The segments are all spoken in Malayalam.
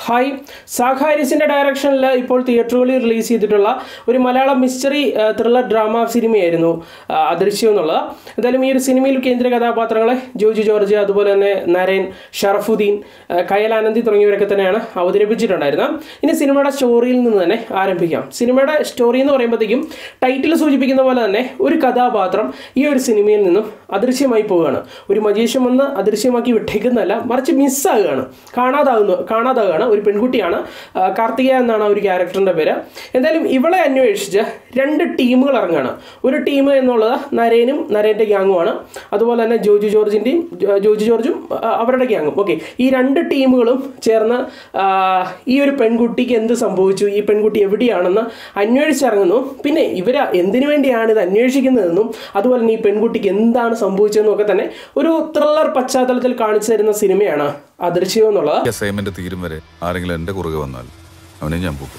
ഹായ് സാഖാരിസിൻ്റെ ഡയറക്ഷനിൽ ഇപ്പോൾ തിയേറ്ററുകളിൽ റിലീസ് ചെയ്തിട്ടുള്ള ഒരു മലയാളം മിസ്റ്ററി ത്രില്ലർ ഡ്രാമ സിനിമയായിരുന്നു ആ, അദൃശ്യം എന്നുള്ളത് എന്തായാലും ഈ ഒരു സിനിമയിൽ കേന്ദ്ര കഥാപാത്രങ്ങളെ ജോജി ജോർജ് അതുപോലെ തന്നെ നരേൻ ഷറഫുദ്ദീൻ ആ, കയലാനന്ദി തുടങ്ങിയവരൊക്കെ തന്നെയാണ് അവതരിപ്പിച്ചിട്ടുണ്ടായിരുന്നത് ഇനി സിനിമയുടെ സ്റ്റോറിയിൽ നിന്ന് തന്നെ ആരംഭിക്കാം സിനിമയുടെ സ്റ്റോറി എന്ന് പറയുമ്പോഴത്തേക്കും ടൈറ്റിൽ സൂചിപ്പിക്കുന്ന പോലെ തന്നെ ഒരു കഥാപാത്രം ഈ ഒരു സിനിമയിൽ നിന്നും അദൃശ്യമായി പോവുകയാണ് ഒരു മജീഷ്യൻ വന്ന് അദൃശ്യമാക്കി വിട്ടേക്കുന്നതല്ല മറിച്ച് മിസ്സാകുകയാണ് കാണാതാകുന്നു കാണാതാകുകയാണ് ഒരു പെൺകുട്ടിയാണ് ആ, കാർത്തിക എന്നാണ് ആ ഒരു ക്യാരക്ടറിൻ്റെ പേര് എന്തായാലും ഇവളെ അന്വേഷിച്ച് രണ്ട് ടീമുകൾ ഇറങ്ങുകയാണ് ഒരു ടീം എന്നുള്ളത് നരേനും നരേൻ്റെ ഗ്യാങ്ങുമാണ് അതുപോലെ തന്നെ ജോജു ജോർജിൻ്റെയും ജോ- ജോജു ജോർജും ആ, അവരുടെ ഗ്യാങ്ങും ഓക്കെ ഈ രണ്ട് ടീമുകളും ചേർന്ന് ആ, ഈ ഒരു പെൺകുട്ടിക്ക് എന്ത് സംഭവിച്ചു ഈ പെൺകുട്ടി എവിടെയാണെന്ന് അന്വേഷിച്ചിറങ്ങുന്നു പിന്നെ ഇവർ എന്തിനു വേണ്ടിയാണ് ഇത് അന്വേഷിക്കുന്നതെന്നും അതുപോലെ തന്നെ ഈ പെൺകുട്ടിക്ക് എന്താണ് സംഭവിച്ചതെന്നും ഒക്കെ തന്നെ ഒരു ത്രില്ലർ പശ്ചാത്തലത്തിൽ കാണിച്ചു തരുന്ന സിനിമയാണ് അദൃശ്യം എന്നുള്ളത് ഈ അസൈൻമെന്റ് തീരും വരെ ആരെങ്കിലും എന്റെ കുറുകെ വന്നാൽ അവനെ ഞാൻ പോകും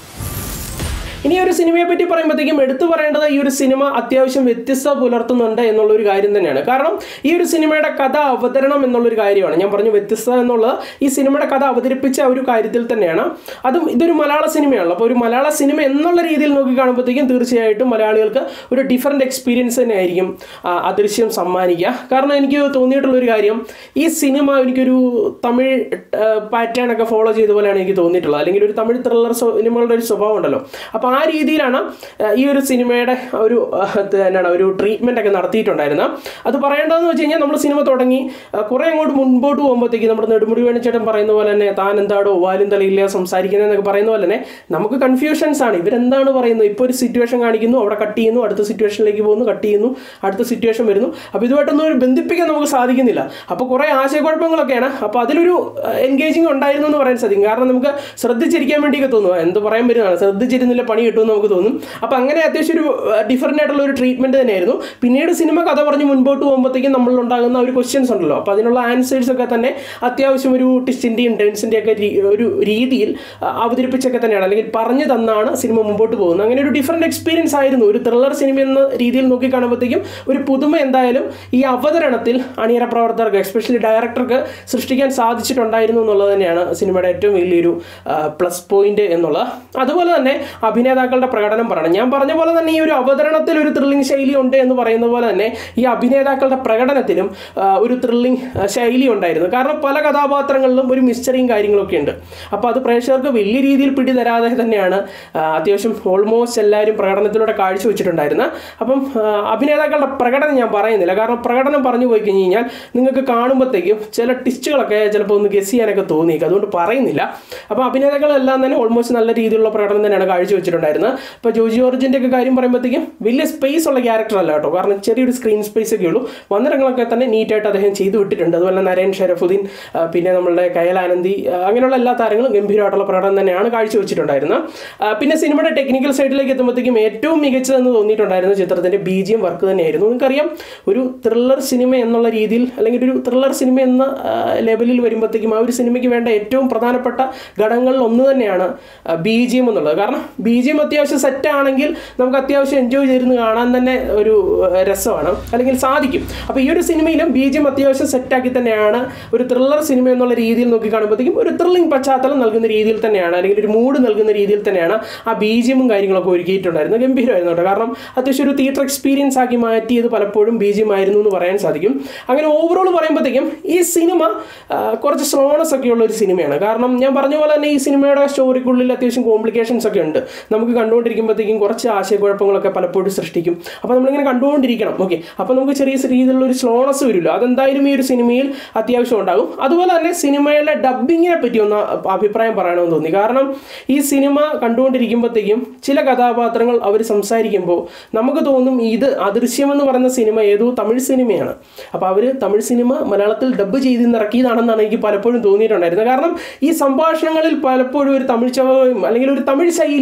ഇനി ഒരു സിനിമയെ പറ്റി പറയുമ്പോഴത്തേക്കും എടുത്തു പറയേണ്ടത് ഈ ഒരു സിനിമ അത്യാവശ്യം വ്യത്യസ്തത പുലർത്തുന്നുണ്ട് എന്നുള്ള ഒരു കാര്യം തന്നെയാണ് കാരണം ഈ ഒരു സിനിമയുടെ കഥ അവതരണം എന്നുള്ളൊരു കാര്യമാണ് ഞാൻ പറഞ്ഞു വ്യത്യസ്തത എന്നുള്ളത് ഈ സിനിമയുടെ കഥ അവതരിപ്പിച്ച ആ ഒരു കാര്യത്തിൽ തന്നെയാണ് അതും ഇതൊരു മലയാള സിനിമയാണല്ലോ അപ്പോൾ ഒരു മലയാള സിനിമ എന്നുള്ള രീതിയിൽ നോക്കി കാണുമ്പോഴത്തേക്കും തീർച്ചയായിട്ടും മലയാളികൾക്ക് ഒരു ഡിഫറെൻറ്റ് എക്സ്പീരിയൻസ് തന്നെയായിരിക്കും ആ, അദൃശ്യം സമ്മാനിക്കുക കാരണം എനിക്ക് തോന്നിയിട്ടുള്ളൊരു കാര്യം ഈ സിനിമ എനിക്കൊരു തമിഴ് പാറ്റേൺ ഒക്കെ ഫോളോ ചെയ്ത പോലെയാണ് എനിക്ക് തോന്നിയിട്ടുള്ളത് അല്ലെങ്കിൽ ഒരു തമിഴ് ത്രില്ലർ സിനിമകളുടെ ഒരു സ്വഭാവം ഉണ്ടല്ലോ അപ്പോൾ ആ രീതിയിലാണ് ആ, ഈ ഒരു സിനിമയുടെ ഒരു ആ, ഇത് എന്നാണ് ഒരു ട്രീറ്റ്മെൻ്റ് ഒക്കെ നടത്തിയിട്ടുണ്ടായിരുന്നത് അത് പറയേണ്ടതെന്ന് വെച്ച് കഴിഞ്ഞാൽ നമ്മൾ സിനിമ തുടങ്ങി ആ, കുറേ അങ്ങോട്ട് മുൻപോട്ട് പോകുമ്പോഴത്തേക്ക് നമ്മുടെ നെടുമുടി വേണിച്ചേട്ടൻ പറയുന്ന പോലെ തന്നെ താൻ എന്താടോ വാലും തലയില്ല സംസാരിക്കുന്നതെന്നൊക്കെ പറയുന്ന പോലെ തന്നെ നമുക്ക് കൺഫ്യൂഷൻസ് ആണ് ഇവരെന്താണ് പറയുന്നത് ഇപ്പോൾ ഒരു സിറ്റുവേഷൻ കാണിക്കുന്നു അവിടെ കട്ട് ചെയ്യുന്നു അടുത്ത സിറ്റുവേഷനിലേക്ക് പോകുന്നു കട്ട് ചെയ്യുന്നു അടുത്ത സിറ്റുവേഷൻ വരുന്നു അപ്പോൾ ഇതുമായിട്ടൊന്നും ഒരു ബന്ധിപ്പിക്കാൻ നമുക്ക് സാധിക്കുന്നില്ല അപ്പോൾ കുറേ ആശയക്കുഴപ്പങ്ങളൊക്കെയാണ് അപ്പോൾ അതിലൊരു എൻഗേജിങ് ഉണ്ടായിരുന്നു എന്ന് പറയാൻ സാധിക്കും കാരണം നമുക്ക് ശ്രദ്ധിച്ചിരിക്കാൻ വേണ്ടിയൊക്കെ തോന്നുക എന്ത് പറയാൻ വരുന്നതാണ് ശ്രദ്ധിച്ചിരുന്നില്ല പണി കിട്ടുമെന്ന് നമുക്ക് തോന്നും അപ്പോൾ അങ്ങനെ അത്യാവശ്യം ഒരു ഡിഫറൻ്റ് ആയിട്ടുള്ള ഒരു ട്രീറ്റ്മെൻറ്റ് തന്നെയായിരുന്നു പിന്നീട് സിനിമ കഥ പറഞ്ഞ് മുൻപോട്ട് പോകുമ്പോഴത്തേക്കും നമ്മളിലുണ്ടാകുന്ന ഒരു ക്വസ്റ്റ്യൻസ് ഉണ്ടല്ലോ അപ്പോൾ അതിനുള്ള ആൻസേഴ്സ് ഒക്കെ തന്നെ അത്യാവശ്യം ഒരു ടിസ്റ്റിൻ്റെയും ടെൻസിൻ്റെ ഒക്കെ രീ- ഒരു രീതിയിൽ ആ, അവതരിപ്പിച്ചൊക്കെ തന്നെയാണ് അല്ലെങ്കിൽ പറഞ്ഞു തന്നാണ് സിനിമ മുമ്പോട്ട് പോകുന്നത് അങ്ങനെ ഒരു ഡിഫറെൻറ്റ് എക്സ്പീരിയൻസ് ആയിരുന്നു ഒരു ത്രില്ലർ സിനിമ എന്ന രീതിയിൽ നോക്കി കാണുമ്പോഴത്തേക്കും ഒരു പുതുമ എന്തായാലും ഈ അവതരണത്തിൽ അണിയറ പ്രവർത്തകർക്ക് എസ്പെഷ്യലി ഡയറക്ടർക്ക് സൃഷ്ടിക്കാൻ സാധിച്ചിട്ടുണ്ടായിരുന്നു എന്നുള്ളത് തന്നെയാണ് സിനിമയുടെ ഏറ്റവും വലിയൊരു പ്ലസ് പോയിന്റ് എന്നുള്ളത് അതുപോലെ തന്നെ അഭിനേതാക്കളുടെ പ്രകടനം പറയണം ഞാൻ പറഞ്ഞ പോലെ തന്നെ ഈ ഒരു അവതരണത്തിൽ ഒരു ത്രില്ലിംഗ് ശൈലി ഉണ്ട് എന്ന് പറയുന്ന പോലെ തന്നെ ഈ അഭിനേതാക്കളുടെ പ്രകടനത്തിലും ആ, ഒരു ത്രില്ലിംഗ് ശൈലി ഉണ്ടായിരുന്നു കാരണം പല കഥാപാത്രങ്ങളിലും ഒരു മിസ്റ്ററിയും കാര്യങ്ങളൊക്കെ ഉണ്ട് അപ്പോൾ അത് പ്രേക്ഷകർക്ക് വലിയ രീതിയിൽ പിടിതരാതെ തന്നെയാണ് ആ, അത്യാവശ്യം ഓൾമോസ്റ്റ് എല്ലാവരും പ്രകടനത്തിലൂടെ കാഴ്ചവെച്ചിട്ടുണ്ടായിരുന്നത് അപ്പം ആ, അഭിനേതാക്കളുടെ പ്രകടനം ഞാൻ പറയുന്നില്ല കാരണം പ്രകടനം പറഞ്ഞു പോയി കഴിഞ്ഞ് കഴിഞ്ഞാൽ നിങ്ങൾക്ക് കാണുമ്പോഴത്തേക്കും ചില ടിസ്റ്റുകളൊക്കെ ചിലപ്പോൾ ഒന്ന് ഗസ് ചെയ്യാനൊക്കെ തോന്നിയേക്കും അതുകൊണ്ട് പറയുന്നില്ല അപ്പോൾ അഭിനേതാക്കളെല്ലാം തന്നെ ഓൾമോസ്റ്റ് നല്ല രീതിയിലുള്ള പ്രകടനം തന്നെയാണ് കാഴ്ചവെച്ചിട്ടുണ്ടായിരുന്നത് ഇപ്പോൾ ജോജി ജോർജിൻ്റെ ഒക്കെ കാര്യം പറയുമ്പോഴത്തേക്കും വലിയ സ്പേസ് ഉള്ള ക്യാരക്ടർ അല്ല കേട്ടോ കാരണം ചെറിയൊരു സ്ക്രീൻ സ്പേസ് ഒക്കെ ഉള്ളൂ വന്നിടങ്ങളൊക്കെ തന്നെ നീറ്റായിട്ട് അദ്ദേഹം ചെയ്തു വിട്ടിട്ടുണ്ട് അതുപോലെ തന്നെ നരേൻ ഷരഫുദ്ദീൻ ആ, പിന്നെ നമ്മളുടെ കയലാനന്ദി ആ, അങ്ങനെയുള്ള എല്ലാ താരങ്ങളും ഗംഭീരമായിട്ടുള്ള പ്രകടനം തന്നെയാണ് കാഴ്ചവെച്ചിട്ടുണ്ടായിരുന്നത് ആ, പിന്നെ സിനിമയുടെ ടെക്നിക്കൽ സൈഡിലേക്ക് എത്തുമ്പോഴത്തേക്കും ഏറ്റവും മികച്ചതെന്ന് തോന്നിയിട്ടുണ്ടായിരുന്ന ചിത്രത്തിൻ്റെ ബി ജി എം വർക്ക് തന്നെയായിരുന്നു നിങ്ങൾക്കറിയാം ഒരു ത്രില്ലർ സിനിമ എന്നുള്ള രീതിയിൽ അല്ലെങ്കിൽ ഒരു ത്രില്ലർ സിനിമ എന്ന ആ, ലെവലിൽ വരുമ്പോഴത്തേക്കും ആ ഒരു സിനിമയ്ക്ക് വേണ്ട ഏറ്റവും പ്രധാനപ്പെട്ട ഘടകങ്ങളിൽ ഒന്ന് തന്നെയാണ് ബി ജി എം എന്നുള്ളത് കാരണം ബി ജി എം അത്യാവശ്യം സെറ്റ് ആണെങ്കിൽ നമുക്ക് അത്യാവശ്യം എൻജോയ് ചെയ്തിരുന്ന് കാണാൻ തന്നെ ഒരു ആ, രസമാണ് അല്ലെങ്കിൽ സാധിക്കും അപ്പോൾ ഈ ഒരു സിനിമയിലും ബി ജി എം അത്യാവശ്യം സെറ്റാക്കി തന്നെയാണ് ഒരു ത്രില്ലർ സിനിമ എന്നുള്ള രീതിയിൽ നോക്കി കാണുമ്പോഴത്തേക്കും ഒരു ത്രില്ലിംഗ് പശ്ചാത്തലം നൽകുന്ന രീതിയിൽ തന്നെയാണ് അല്ലെങ്കിൽ ഒരു മൂഡ് നൽകുന്ന രീതിയിൽ തന്നെയാണ് ആ ബി ജി എമ്മും കാര്യങ്ങളൊക്കെ ഒരുക്കിയിട്ടുണ്ടായിരുന്നത് ഗംഭീരമായിരുന്നു കേട്ടോ കാരണം അത്യാവശ്യം ഒരു തിയേറ്റർ എക്സ്പീരിയൻസ് ആക്കി മാറ്റിയത് പലപ്പോഴും ബി ജി എം ആയിരുന്നു എന്ന് പറയാൻ സാധിക്കും അങ്ങനെ ഓവറോൾ പറയുമ്പോഴത്തേക്കും ഈ സിനിമ ആ, കുറച്ച് സ്ലോണസ് ഒക്കെ ഉള്ള ഒരു സിനിമയാണ് കാരണം ഞാൻ പറഞ്ഞ പോലെ തന്നെ ഈ സിനിമയുടെ സ്റ്റോറിക്കുള്ളിൽ അത്യാവശ്യം കോംപ്ലിക്കേഷൻസ് ഒക്കെ ഉണ്ട് നമുക്ക് കണ്ടുകൊണ്ടിരിക്കുമ്പോഴത്തേക്കും കുറച്ച് ആശയക്കുഴപ്പങ്ങളൊക്കെ പലപ്പോഴും സൃഷ്ടിക്കും അപ്പോൾ നമ്മളിങ്ങനെ കണ്ടുകൊണ്ടിരിക്കണം ഓക്കെ അപ്പോൾ നമുക്ക് ചെറിയ രീതിയിലുള്ള ഒരു സ്ലോണസ് വരുമല്ലോ അതെന്തായാലും ഈ ഒരു സിനിമയിൽ അത്യാവശ്യം ഉണ്ടാകും അതുപോലെ തന്നെ സിനിമയുടെ ഡബ്ബിങ്ങിനെ പറ്റി ഒന്ന് അഭിപ്രായം പറയണമെന്ന് തോന്നി കാരണം ഈ സിനിമ കണ്ടുകൊണ്ടിരിക്കുമ്പോഴത്തേക്കും ചില കഥാപാത്രങ്ങൾ അവർ സംസാരിക്കുമ്പോൾ നമുക്ക് തോന്നും ഇത് അദൃശ്യം എന്ന് പറയുന്ന സിനിമ ഏതോ തമിഴ് സിനിമയാണ് അപ്പോൾ അവർ തമിഴ് സിനിമ മലയാളത്തിൽ ഡബ്ബ് ചെയ്ത് ഇറക്കിയതാണെന്നാണ് എനിക്ക് പലപ്പോഴും തോന്നിയിട്ടുണ്ടായിരുന്നത് കാരണം ഈ സംഭാഷണങ്ങളിൽ പലപ്പോഴും ഒരു തമിഴ് ചവയും അല്ലെങ്കിൽ ഒരു തമിഴ് ശൈലിയിലുള്ള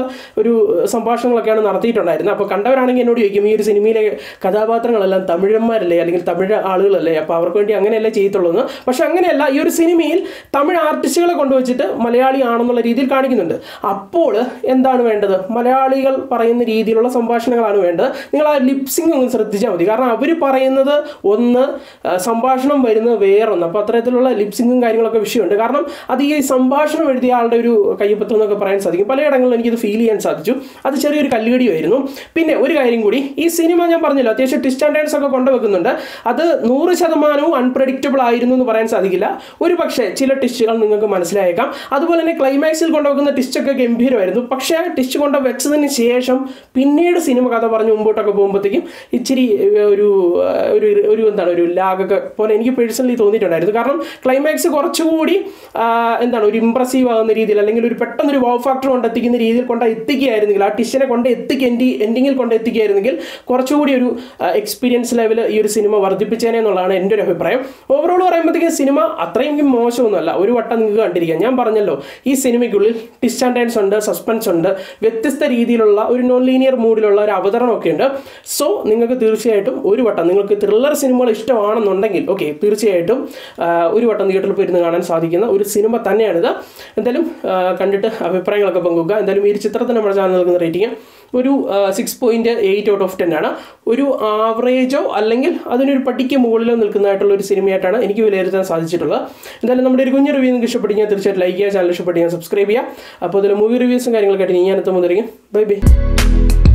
ഒരു സംഭാഷണങ്ങളൊക്കെയാണ് നടത്തിയിട്ടുണ്ടായിരുന്നത് അപ്പോൾ കണ്ടവരാണെങ്കിൽ എന്നോട് ചോദിക്കും ഈ ഒരു സിനിമയിലെ കഥാപാത്രങ്ങളെല്ലാം തമിഴന്മാരല്ലേ അല്ലെങ്കിൽ തമിഴ് ആളുകളല്ലേ അപ്പോൾ അവർക്ക് വേണ്ടി അങ്ങനെയല്ലേ ചെയ്യത്തുള്ളൂ എന്ന് പക്ഷെ അങ്ങനെയല്ല ഈ ഒരു സിനിമയിൽ തമിഴ് ആർട്ടിസ്റ്റുകളെ കൊണ്ടുവച്ചിട്ട് മലയാളി ആണെന്നുള്ള രീതിയിൽ കാണിക്കുന്നുണ്ട് അപ്പോൾ എന്താണ് വേണ്ടത് മലയാളികൾ പറയുന്ന രീതിയിലുള്ള സംഭാഷണങ്ങളാണ് വേണ്ടത് നിങ്ങൾ ആ ലിപ്സിംഗ് ഒന്ന് ശ്രദ്ധിച്ചാൽ മതി കാരണം അവർ പറയുന്നത് ഒന്ന് ആ, സംഭാഷണം വരുന്നത് വേറൊന്ന് അപ്പോൾ അത്തരത്തിലുള്ള ലിപ്സിങ്ങും കാര്യങ്ങളൊക്കെ വിഷയമുണ്ട് കാരണം അത് ഈ സംഭാഷണം എഴുതിയ ആളുടെ ഒരു കയ്യപ്പത്രം എന്നൊക്കെ പറയാൻ സാധിക്കും പലയിടങ്ങളിലും എനിക്കിത് ഫീൽ ചെയ്യാൻ സാധിച്ചു അത് ചെറിയൊരു കല്ലുകടിയായിരുന്നു പിന്നെ ഒരു കാര്യം കൂടി ഈ സിനിമ ഞാൻ പറഞ്ഞല്ലോ അത്യാവശ്യം ട്വിസ്റ്റ് ആൻഡ് ടേൺസ് ഒക്കെ കൊണ്ടുവെക്കുന്നുണ്ട് അത് നൂറ് ശതമാനവും അൺപ്രഡിക്റ്റബിൾ ആയിരുന്നു എന്ന് പറയാൻ സാധിക്കില്ല ഒരു പക്ഷേ ചില ടിസ്റ്റുകൾ നിങ്ങൾക്ക് മനസ്സിലായേക്കാം അതുപോലെ തന്നെ ക്ലൈമാക്സിൽ കൊണ്ടുവെക്കുന്ന ടിസ്റ്റൊക്കെ ഗംഭീരമായിരുന്നു പക്ഷേ ആ ടിസ്റ്റ് കൊണ്ട് വെച്ചതിന് ശേഷം പിന്നീട് സിനിമ കഥ പറഞ്ഞ് മുമ്പോട്ടൊക്കെ പോകുമ്പോഴത്തേക്കും ഇച്ചിരി ഏർ, ഒരു ഏർ, ഒരു ഒരു എന്താണ് ഒരു ലാഗൊക്കെ പോലെ എനിക്ക് പേഴ്സണലി തോന്നിയിട്ടുണ്ടായിരുന്നു കാരണം ക്ലൈമാക്സ് കുറച്ചുകൂടി ആ, എന്താണ് ഒരു ഇമ്പ്രസീവ് ആകുന്ന രീതിയിൽ അല്ലെങ്കിൽ ഒരു പെട്ടെന്നൊരു വൗ ഫാക്ടർ കൊണ്ട് എത്തിക്കുന്ന രീതിയിൽ കൊണ്ട് എത്തിക്കുകയായിരുന്നെങ്കിൽ ആ ടിഷിനെ കൊണ്ട് എത്തിക്കുക എൻഡി എൻഡിങ്ങിൽ കൊണ്ട് എത്തിക്കുകയായിരുന്നെങ്കിൽ കുറച്ചുകൂടി ഒരു എക്സ്പീരിയൻസ് ലെവൽ ഈ ഒരു സിനിമ വർദ്ധിപ്പിച്ചേനെ എന്നുള്ളതാണ് എൻ്റെ ഒരു അഭിപ്രായം ഓവറോൾ പറയുമ്പോഴത്തേക്കും സിനിമ അത്രയും മോശമൊന്നുമല്ല ഒരു വട്ടം നിങ്ങൾക്ക് കണ്ടിരിക്കാം ഞാൻ പറഞ്ഞല്ലോ ഈ സിനിമയ്ക്കുള്ളിൽ ടിസ്റ്റ് ആൻഡ് ടൈൻസ് ഉണ്ട് സസ്പെൻസ് ഉണ്ട് വ്യത്യസ്ത രീതിയിലുള്ള ഒരു നോൺ ലീനിയർ മൂഡിലുള്ള ഒരു അവതരണമൊക്കെ ഉണ്ട് സോ നിങ്ങൾക്ക് തീർച്ചയായിട്ടും ഒരു വട്ടം നിങ്ങൾക്ക് ത്രില്ലർ സിനിമകൾ ഇഷ്ടമാണെന്നുണ്ടെങ്കിൽ ഓക്കെ തീർച്ചയായിട്ടും ആ, ഒരു വട്ടം തിയേറ്ററിൽ പോയിരുന്ന് കാണാൻ സാധിക്കുന്ന ഒരു സിനിമ തന്നെയാണിത് എന്തായാലും ആ, കണ്ടിട്ട് അഭിപ്രായങ്ങളൊക്കെ പങ്കുവെക്കുക എന്തായാലും ഈ ഒരു ചിത്രത്തിന് നമ്മുടെ ചാനൽ നൽകുന്ന റേറ്റിംഗ് ഒരു six point eight out of ten ആണ് ഒരു ആവറേജോ അല്ലെങ്കിൽ അതിനൊരു പട്ടിക്ക് മുകളിലോ നിൽക്കുന്നതായിട്ടുള്ള ഒരു സിനിമയായിട്ടാണ് എനിക്ക് വിലയിരുത്താൻ സാധിച്ചിട്ടുള്ളത് എന്തായാലും നമ്മുടെ ഒരു കുഞ്ഞു റിവ്യൂ നിങ്ങൾക്ക് ഇഷ്ടപ്പെട്ടെങ്കിൽ തീർച്ചയായിട്ടും ലൈക്ക് ചെയ്യുക ചാനൽ ഇഷ്ടപ്പെട്ടെങ്കിൽ സബ്സ്ക്രൈബ് ചെയ്യുക അപ്പോൾ അതിൽ മൂവി റിവ്യൂസും കാര്യങ്ങളൊക്കെ ആയിട്ട് ഞാൻ എത്തുമ്പോൾ ബൈ ബൈ